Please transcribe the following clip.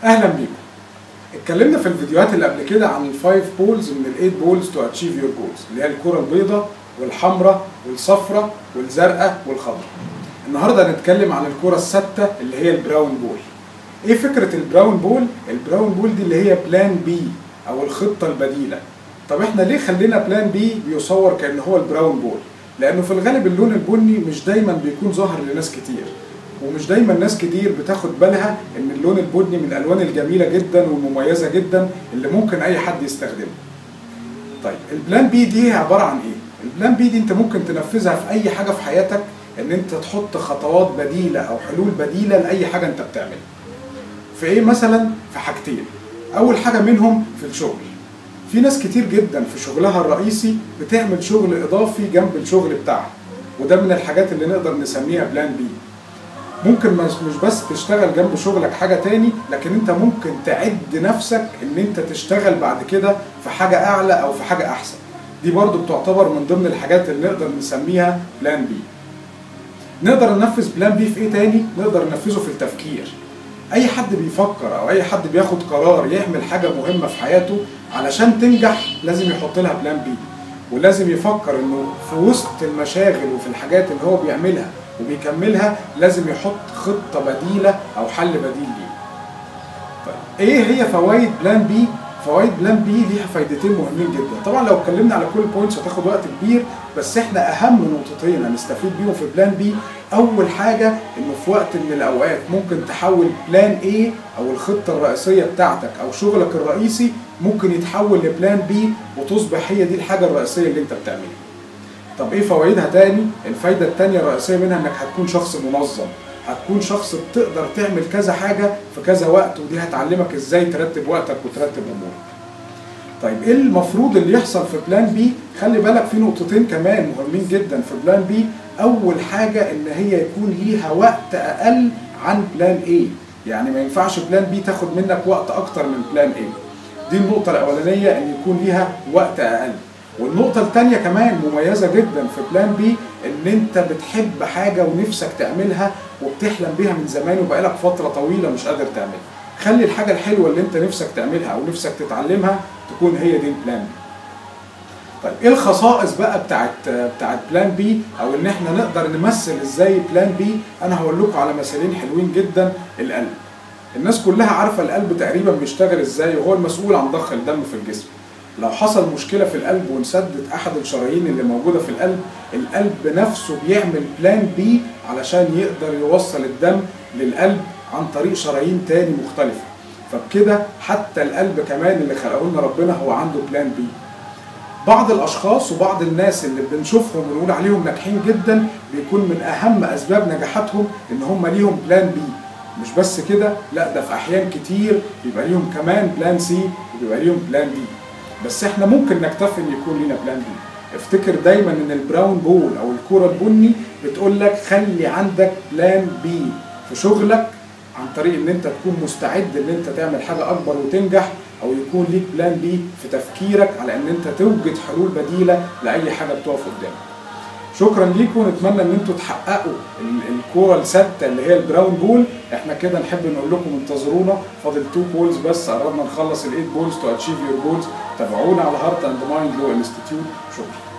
اهلا بيكم اتكلمنا في الفيديوهات اللي قبل كده عن الفايف بولز من الايت بولز تو اتشيف يور جولز اللي هي الكره البيضاء والحمراء والصفراء والزرقاء والخضراء النهارده هنتكلم عن الكره الثابته اللي هي البراون بول ايه فكره البراون بول البراون بول دي اللي هي بلان بي او الخطه البديله طب احنا ليه خلينا بلان بي بيصور كان هو البراون بول لانه في الغالب اللون البني مش دايما بيكون ظاهر لناس كتير ومش دايما ناس كتير بتاخد بالها ان اللون البني من الالوان الجميله جدا والمميزه جدا اللي ممكن اي حد يستخدمه طيب البلان بي دي عباره عن ايه البلان بي دي انت ممكن تنفذها في اي حاجه في حياتك ان انت تحط خطوات بديله او حلول بديله لاي حاجه انت بتعملها في ايه مثلا في حاجتين اول حاجه منهم في الشغل في ناس كتير جدا في شغلها الرئيسي بتعمل شغل اضافي جنب الشغل بتاعها وده من الحاجات اللي نقدر نسميها بلان بي ممكن مش مش بس تشتغل جنب شغلك حاجة تاني لكن انت ممكن تعد نفسك ان انت تشتغل بعد كده في حاجة اعلى او في حاجة احسن دي برضو بتعتبر من ضمن الحاجات اللي نقدر نسميها بلان بي نقدر ننفذ بلان بي في ايه تاني نقدر ننفذه في التفكير اي حد بيفكر او اي حد بياخد قرار يعمل حاجة مهمة في حياته علشان تنجح لازم يحط لها بلان بي ولازم يفكر انه في وسط المشاغل وفي الحاجات اللي هو بيعملها وبيكملها لازم يحط خطة بديلة أو حل بديل ليه. طيب إيه هي فوائد بلان بي؟ فوائد بلان بي ليها فايدتين مهمين جدا، طبعا لو اتكلمنا على كل بوينتس هتاخد وقت كبير بس احنا أهم نقطتين هنستفيد بيهم في بلان بي، أول حاجة إنه في وقت من الأوقات ممكن تحول بلان A أو الخطة الرئيسية بتاعتك أو شغلك الرئيسي ممكن يتحول لبلان بي وتصبح هي دي الحاجة الرئيسية اللي أنت بتعملها. طب ايه فوائدها تاني؟ الفايدة التانية الرئيسية منها انك هتكون شخص منظم، هتكون شخص بتقدر تعمل كذا حاجة في كذا وقت ودي هتعلمك ازاي ترتب وقتك وترتب امورك. طيب ايه المفروض اللي يحصل في بلان بي؟ خلي بالك في نقطتين كمان مهمين جدا في بلان بي، أول حاجة إن هي يكون ليها وقت أقل عن بلان ايه، يعني ما ينفعش بلان بي تاخد منك وقت أكتر من بلان ايه. دي النقطة الأولانية إن يكون ليها وقت أقل. والنقطة التانية كمان مميزة جدا في بلان بي ان انت بتحب حاجة ونفسك تعملها وبتحلم بيها من زمان وبقالك فترة طويلة مش قادر تعملها خلي الحاجة الحلوة اللي انت نفسك تعملها او نفسك تتعلمها تكون هي دي البلان بي طيب ايه الخصائص بقى بتاعت بتاعت بلان بي او ان احنا نقدر نمثل ازاي بلان بي انا هقول لكم على مثالين حلوين جدا القلب الناس كلها عارفه القلب تقريبا بيشتغل ازاي وهو المسؤول عن ضخ الدم في الجسم لو حصل مشكلة في القلب وانسدت أحد الشرايين اللي موجودة في القلب القلب نفسه بيعمل بلان بي علشان يقدر يوصل الدم للقلب عن طريق شرايين تاني مختلفة فبكده حتى القلب كمان اللي خلقه لنا ربنا هو عنده بلان بي بعض الأشخاص وبعض الناس اللي بنشوفهم ونقول عليهم ناجحين جدا بيكون من أهم أسباب نجاحاتهم إن هم ليهم بلان بي مش بس كده لا ده في أحيان كتير بيبقى ليهم كمان بلان سي وبيبقى ليهم بلان دي بس احنا ممكن نكتفي ان يكون لنا بلان بي افتكر دايما ان البراون بول او الكرة البني بتقول لك خلي عندك بلان بي في شغلك عن طريق ان انت تكون مستعد ان انت تعمل حاجة اكبر وتنجح او يكون ليك بلان بي في تفكيرك على ان انت توجد حلول بديلة لاي حاجة بتقف قدامك شكرا ليكم نتمنى ان انتوا تحققوا الكوره الثابته اللي هي البراون بول احنا كده نحب نقول لكم انتظرونا فاضل تو بولز بس قربنا نخلص الايت بولز تو اتشيف يور جولز تابعونا على هارت اند مايند لو انستيتيوت شكرا